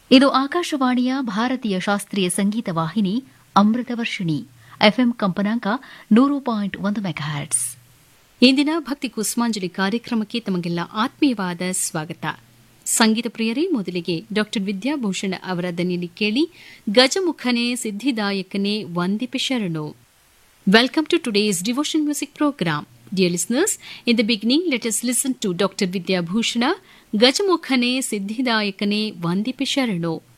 ಇದು ಆಕಾಶವಾಣಿಯ ಭಾರತೀಯ ಶಾಸ್ತ್ರೀಯ ಸಂಗೀತ ವಾಹಿನಿ ಅಮೃತ ವರ್ಷಿಣಿ ಎಫ್ಎಂ ಕಂಪನಾಂಕ ನೂರು ಪಾಯಿಂಟ್ ಒಂದು ಮೆಗಾಹರ್ಟ್ಸ್ ಇಂದಿನ ಭಕ್ತಿ ಕುಸುಮಾಂಜಲಿ ಕಾರ್ಯಕ್ರಮಕ್ಕೆ ತಮಗೆಲ್ಲ ಆತ್ಮೀಯವಾದ ಸ್ವಾಗತ ಸಂಗೀತ ಪ್ರಿಯರೇ ಮೊದಲಿಗೆ ಡಾ ವಿದ್ಯಾಭೂಷಣ ಅವರ ದನಿಯಲ್ಲಿ ಕೇಳಿ ಗಜಮುಖನೇ ಸಿದ್ಧಿದಾಯಕನೇ ವಂದಿಪೆ ಶರಣು welcome to today's devotion music programme Dear listeners, in the beginning, let us listen to Dr. Vidya Bhushana, Gajamukkhane Siddhidayakane Vandipe Sharano,